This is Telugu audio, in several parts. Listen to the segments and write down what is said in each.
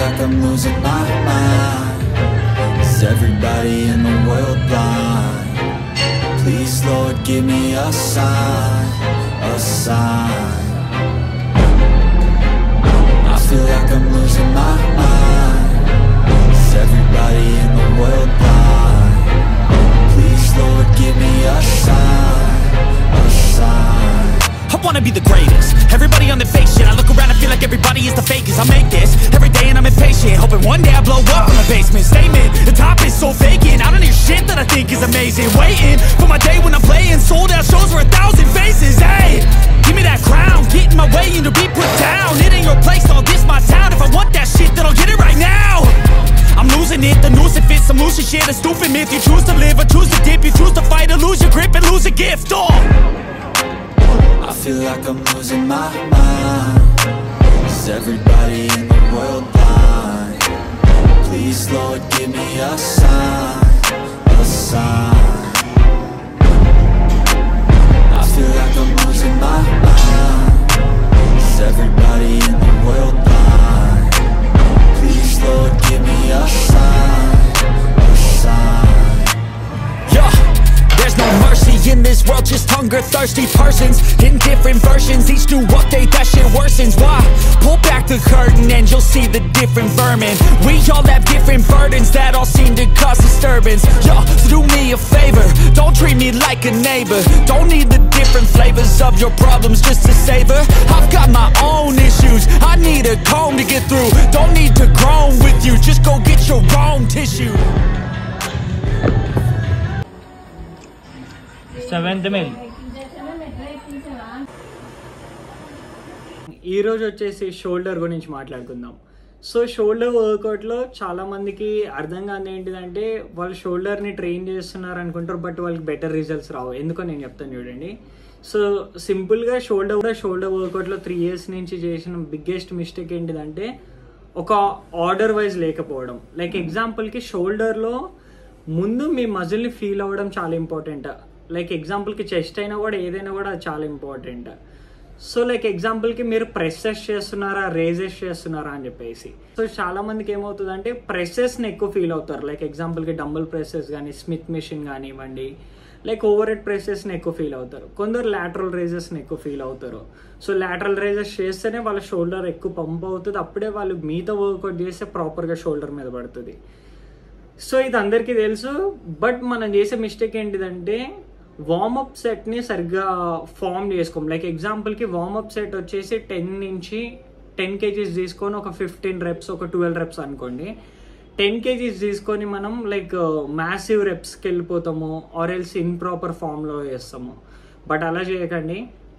like I'm losing my mind Is everybody in the world blind? Please Lord give me a sign, a sign I feel like I'm losing my mind Is everybody in the world blind? Please Lord give me a sign, a sign I wanna be the greatest Everybody on the fake shit I look around and feel like everybody is the fakest I make this every day and I'm impatient Hoping one day I blow up from the basement Statement, the top is so vacant I don't hear shit that I think is amazing Waiting for my day when I'm playing Sold out shows for a thousand faces Hey, give me that crown Get in my way and to be put down It ain't your place, all this my town If I want that shit then I'll get it right now I'm losing it, the noose it fits Some losing shit, a stupid myth You choose to live or choose to dip You choose to fight or lose your grip and lose a gift Oh! I feel like I'm losing my mind Is everybody in the world blind? Please Lord give me a sign, a sign I feel like I'm losing my mind Is everybody in the world blind? Please Lord give me a sign, a sign Yeah, there's no mercy in this world, just hunger thirsty persons in different versions. Each new update, that shit worsens. Why? Pull back the curtain and you'll see the different vermin. We all have different burdens that all seem to cause disturbance. Yo, so do me a favor, don't treat me like a neighbor. Don't need the different flavors of your problems just to savor. I've got my own issues, I need a comb to get through. Don't need to groan with you, just go get your own tissue. Seventh mail ఈరోజు వచ్చేసి షోల్డర్ గురించి మాట్లాడుకుందాం సో షోల్డర్ వర్కౌట్లో చాలా మందికి అర్థం కాదు ఏంటిదంటే వాళ్ళు షోల్డర్ని ట్రైన్ చేస్తున్నారు అనుకుంటారు బట్ వాళ్ళకి బెటర్ రిజల్ట్స్ రావు ఎందుకో నేను చెప్తాను చూడండి సో సింపుల్గా షోల్డర్ కూడా షోల్డర్ వర్కౌట్లో త్రీ ఇయర్స్ నుంచి చేసిన బిగ్గెస్ట్ మిస్టేక్ ఏంటిదంటే ఒక ఆర్డర్ వైజ్ లేకపోవడం లైక్ ఎగ్జాంపుల్కి షోల్డర్లో ముందు మీ మజిల్ని ఫీల్ అవ్వడం చాలా ఇంపార్టెంట్ లైక్ ఎగ్జాంపుల్కి చెస్ట్ అయినా కూడా ఏదైనా కూడా అది చాలా ఇంపార్టెంట్ సో లైక్ ఎగ్జాంపుల్కి మీరు ప్రెసెస్ చేస్తున్నారా రేజెస్ చేస్తున్నారా అని చెప్పేసి సో చాలా మందికి ఏమవుతుందంటే ప్రెసెస్ని ఎక్కువ ఫీల్ అవుతారు లైక్ ఎగ్జాంపుల్కి డంబుల్ ప్రెసెస్ కానీ స్మిత్ మిషన్ కానివ్వండి లైక్ ఓవర్ హెడ్ ప్రెసెస్ని ఎక్కువ ఫీల్ అవుతారు కొందరు లాటరల్ రేజెస్ని ఎక్కువ ఫీల్ అవుతారు సో లాటరల్ రేజెస్ చేస్తేనే వాళ్ళ షోల్డర్ ఎక్కువ పంప్ అవుతుంది అప్పుడే వాళ్ళు మిగతా వర్కౌట్ చేస్తే ప్రాపర్గా షోల్డర్ మీద పడుతుంది సో ఇది అందరికీ తెలుసు బట్ మనం చేసే మిస్టేక్ ఏంటిదంటే వార్మప్ సెట్ని సరిగ్గా ఫామ్ చేసుకోం లైక్ ఎగ్జాంపుల్కి వార్మప్ సెట్ వచ్చేసి టెన్ నుంచి టెన్ కేజీస్ తీసుకొని ఒక ఫిఫ్టీన్ రెప్స్ ఒక ట్వెల్వ్ రెప్స్ అనుకోండి టెన్ కేజీస్ తీసుకొని మనం లైక్ మ్యాసివ్ రెప్స్కి వెళ్ళిపోతాము ఆర్ ఎల్స్ ఇంప్రాపర్ ఫామ్లో చేస్తాము బట్ అలా చేయకండి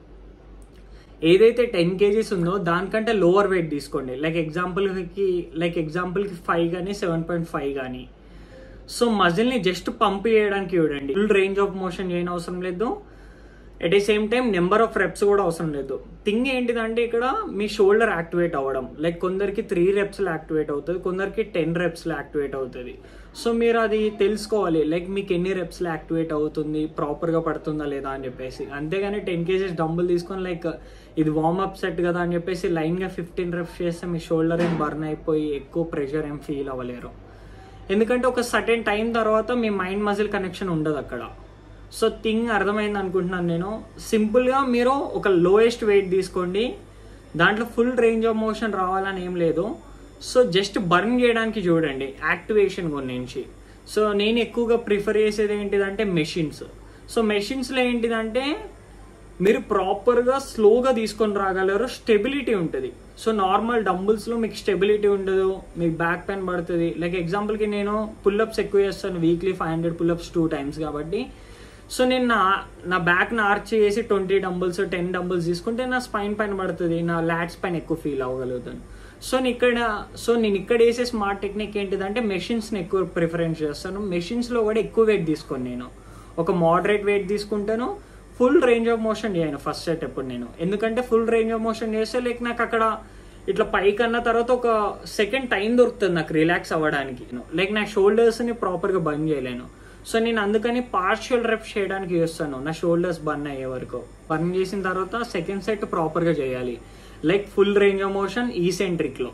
ఏదైతే టెన్ కేజీస్ ఉందో దానికంటే లోవర్ వెయిట్ తీసుకోండి లైక్ ఎగ్జాంపుల్కి లైక్ ఎగ్జాంపుల్కి ఫైవ్ కానీ సెవెన్ పాయింట్ ఫైవ్ కానీ సో మజిల్ని జస్ట్ పంప్ చేయడానికి చూడండి ఫుల్ రేంజ్ ఆఫ్ మోషన్ చేయని అవసరం లేదు at the same time number of reps కూడా అవసరం లేదు థింగ్ ఏంటిదంటే ఇక్కడ మీ షోల్డర్ యాక్టివేట్ అవ్వడం లైక్ కొందరికి త్రీ రెప్స్లో యాక్టివేట్ అవుతుంది కొందరికి టెన్ రెప్స్లో యాక్టివేట్ అవుతుంది సో మీరు అది తెలుసుకోవాలి లైక్ మీకు ఎన్ని రెప్స్లో యాక్టివేట్ అవుతుంది ప్రాపర్గా పడుతుందా లేదా అని చెప్పేసి అంతేగాని టెన్ కేజీస్ డంబుల్ తీసుకొని లైక్ ఇది వార్మప్ సెట్ కదా అని చెప్పేసి లైన్గా ఫిఫ్టీన్ రెప్స్ చేస్తే మీ షోల్డర్ ఏం బర్న్ అయిపోయి ఎక్కువ ప్రెషర్ ఏం ఫీల్ అవ్వలేరు ఎందుకంటే ఒక సర్టెన్ టైం తర్వాత మీ మైండ్ మజిల్ కనెక్షన్ ఉండదు అక్కడ సో థింగ్ అర్థమైంది అనుకుంటున్నాను నేను సింపుల్గా మీరు ఒక లోయెస్ట్ వెయిట్ తీసుకోండి దాంట్లో ఫుల్ రేంజ్ ఆఫ్ మోషన్ రావాలని ఏం లేదు సో జస్ట్ బర్న్ చేయడానికి చూడండి యాక్టివేషన్ గురించి సో నేను ఎక్కువగా ప్రిఫర్ చేసేది ఏంటిదంటే మెషిన్స్ సో మెషిన్స్లో ఏంటిదంటే మీరు ప్రాపర్గా స్లోగా తీసుకొని రాగలరు స్టెబిలిటీ ఉంటుంది సో నార్మల్ డంబుల్స్లో మీకు స్టెబిలిటీ ఉండదు మీకు బ్యాక్ పెయిన్ పడుతుంది లైక్ ఎగ్జాంపుల్కి నేను పుల్అప్స్ ఎక్కువ చేస్తాను weekly five hundred pullups two times కాబట్టి సో నేను నా నా బ్యాక్ని ఆర్చ్ చేసి ట్వంటీ డంబుల్స్ టెన్ డంబుల్స్ తీసుకుంటే నా స్పైన్ పైన పడుతుంది నా లాట్స్ పైన ఎక్కువ ఫీల్ అవ్వగలుగుతాను సో నేను ఇక్కడ సో నేను ఇక్కడ వేసే స్మార్ట్ టెక్నిక్ ఏంటిదంటే మెషిన్స్ని ఎక్కువ ప్రిఫరెన్స్ చేస్తాను మెషిన్స్లో కూడా ఎక్కువ వెయిట్ తీసుకోను నేను ఒక మోడరేట్ వెయిట్ తీసుకుంటాను ఫుల్ రేంజ్ ఆఫ్ మోషన్ చేయను ఫస్ట్ సెట్ ఎప్పుడు నేను ఎందుకంటే ఫుల్ రేంజ్ ఆఫ్ మోషన్ చేస్తే లైక్ నాకు అక్కడ ఇట్లా పైకి అన్న తర్వాత ఒక సెకండ్ టైం దొరుకుతుంది నాకు రిలాక్స్ అవ్వడానికి లైక్ నా షోల్డర్స్ని ప్రాపర్గా బంద్ చేయలేను సో నేను అందుకని పార్షియల్ రెప్స్ చేయడానికి చేస్తాను నా షోల్డర్స్ బర్న్ అయ్యే వరకు బర్న్ చేసిన తర్వాత సెకండ్ సెట్ ప్రాపర్గా చేయాలి like full range of motion ఈ సెంట్రిక్లో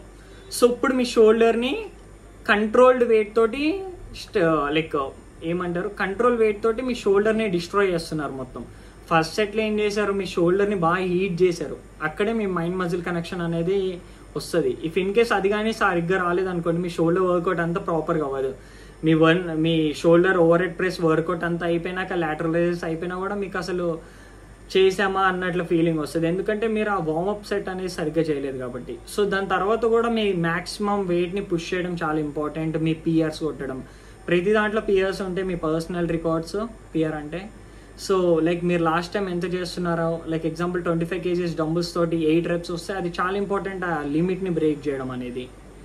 సో ఇప్పుడు మీ షోల్డర్ని కంట్రోల్డ్ వెయిట్ తోటి లైక్ ఏమంటారు కంట్రోల్ వెయిట్ తోటి మీ షోల్డర్ని డిస్ట్రాయ్ చేస్తున్నారు మొత్తం ఫస్ట్ సెట్లో ఏం చేశారు మీ షోల్డర్ని బాగా హీట్ చేశారు అక్కడే మీ మైండ్ మజిల్ కనెక్షన్ అనేది వస్తుంది ఇఫ్ ఇన్ కేస్ అది కానీ సరిగ్గా రాలేదనుకోండి మీ షోల్డర్ వర్కౌట్ అంతా ప్రాపర్గా అవ్వదు మీ వన్ మీ shoulder overhead press workout అంతా అయిపోయినాక లాటరల్ రేజెస్ అయిపోయినా కూడా మీకు అసలు చేసామా అన్నట్లు ఫీలింగ్ వస్తుంది ఎందుకంటే మీరు ఆ వార్మప్ సెట్ అనేది సరిగ్గా చేయలేదు కాబట్టి సో దాని తర్వాత కూడా మీ మాక్సిమం వెయిట్ని పుష్ చేయడం చాలా ఇంపార్టెంట్ మీ పియర్స్ కొట్టడం ప్రతి దాంట్లో పియర్స్ ఉంటే మీ పర్సనల్ రికార్డ్స్ పియర్ అంటే సో లైక్ మీరు లాస్ట్ టైం ఎంత చేస్తున్నారో like example twenty five KGs dumbbells తోటి ఎయిట్ రెప్స్ వస్తే అది చాలా ఇంపార్టెంట్ ఆ లిమిట్ని బ్రేక్ చేయడం అనేది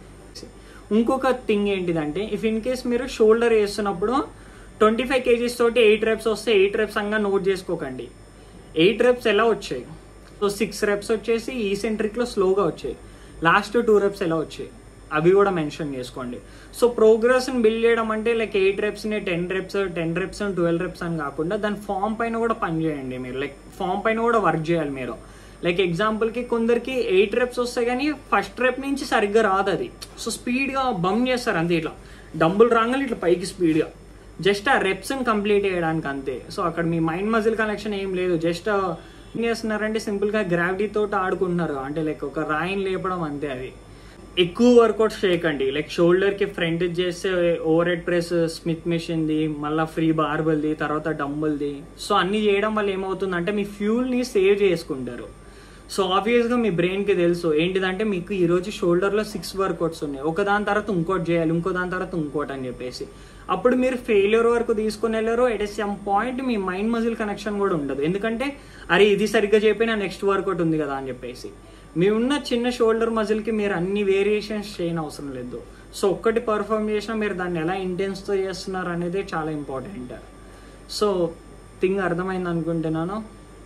ఇంకొక థింగ్ ఏంటిదంటే ఇఫ్ ఇన్ కేస్ మీరు షోల్డర్ వేస్తున్నప్పుడు ట్వంటీ ఫైవ్ కేజీస్ తోటి ఎయిట్ రెప్స్ వస్తే ఎయిట్ రెప్స్ అంగా నోట్ చేసుకోకండి ఎయిట్ రెప్స్ ఎలా వచ్చాయి సో సిక్స్ రెప్స్ వచ్చేసి ఈ సెంట్రిక్లో స్లోగా వచ్చాయి లాస్ట్ టూ రెప్స్ ఎలా వచ్చాయి అవి కూడా మెన్షన్ చేసుకోండి సో ప్రోగ్రెస్ని బిల్డ్ చేయడం అంటే లైక్ ఎయిట్ రెప్స్ని ten reps ten reps twelve reps అని కాకుండా దాని ఫామ్ పైన కూడా పని చేయండి మీరు లైక్ ఫామ్ పైన కూడా వర్క్ చేయాలి మీరు లైక్ ఎగ్జాంపుల్కి కొందరికి ఎయిట్ రెప్స్ వస్తాయి కానీ ఫస్ట్ రెప్ నుంచి సరిగ్గా రాదు అది సో స్పీడ్గా బమ్ చేస్తారు అంతే ఇట్లా డంబుల్ రాగానే ఇట్లా పైకి స్పీడ్గా జస్ట్ ఆ రెప్స్ని కంప్లీట్ చేయడానికి అంతే సో అక్కడ మీ మైండ్ మజిల్ కనెక్షన్ ఏం లేదు జస్ట్ ఏం చేస్తున్నారంటే సింపుల్గా గ్రావిటీతో ఆడుకుంటున్నారు అంటే లైక్ ఒక రాయిని లేపడం అంతే అది ఎక్కువ వర్కౌట్స్ చేయకండి లైక్ షోల్డర్కి ఫ్రంట్ చేస్తే ఓవర్ హెడ్ ప్రెస్ స్మిత్ మిషన్ది మళ్ళీ ఫ్రీ బార్బల్ది తర్వాత డంబుల్ది సో అన్ని చేయడం వల్ల ఏమవుతుందంటే మీ ఫ్యూల్ని సేవ్ చేసుకుంటారు సో ఆబ్వియస్గా మీ బ్రెయిన్కి తెలుసు ఏంటిదంటే మీకు ఈరోజు షోల్డర్లో సిక్స్ వర్కౌట్స్ ఉన్నాయి ఒక దాని తర్వాత ఇంకోటి చేయాలి ఇంకో దాని తర్వాత ఇంకోటి అని చెప్పేసి అప్పుడు మీరు ఫెయిల్యూర్ వరకు తీసుకుని వెళ్ళారు ఎట్ సమ్ పాయింట్ మీ మైండ్ మజిల్ కనెక్షన్ కూడా ఉండదు ఎందుకంటే అరే ఇది సరిగ్గా చెప్పినా నెక్స్ట్ వర్కౌట్ ఉంది కదా అని చెప్పేసి మీ ఉన్న చిన్న షోల్డర్ మజిల్కి మీరు అన్ని వేరియేషన్స్ చేయని అవసరం లేదు సో ఒక్కటి పర్ఫామ్ చేసినా మీరు దాన్ని ఎలా ఇంటెన్స్తో చేస్తున్నారు అనేది చాలా ఇంపార్టెంట్ సో థింగ్ అర్థమైంది అనుకుంటున్నాను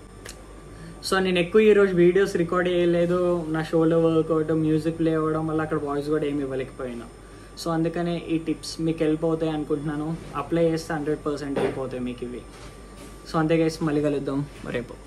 సో నేను ఎక్కువ ఈరోజు వీడియోస్ రికార్డ్ చేయలేదు నా షోల్డర్ వర్కౌట్ మ్యూజిక్ ప్లే అవ్వడం వల్ల అక్కడ వాయిస్ కూడా ఏమి ఇవ్వలేకపోయినా సో అందుకనే ఈ టిప్స్ మీకు హెల్ప్ అవుతాయి అనుకుంటున్నాను అప్లై చేస్తే హండ్రెడ్ పర్సెంట్ అయిపోతాయి మీకు ఇవి సో అంతే గైస్ మళ్ళీ కలుద్దాం రేపు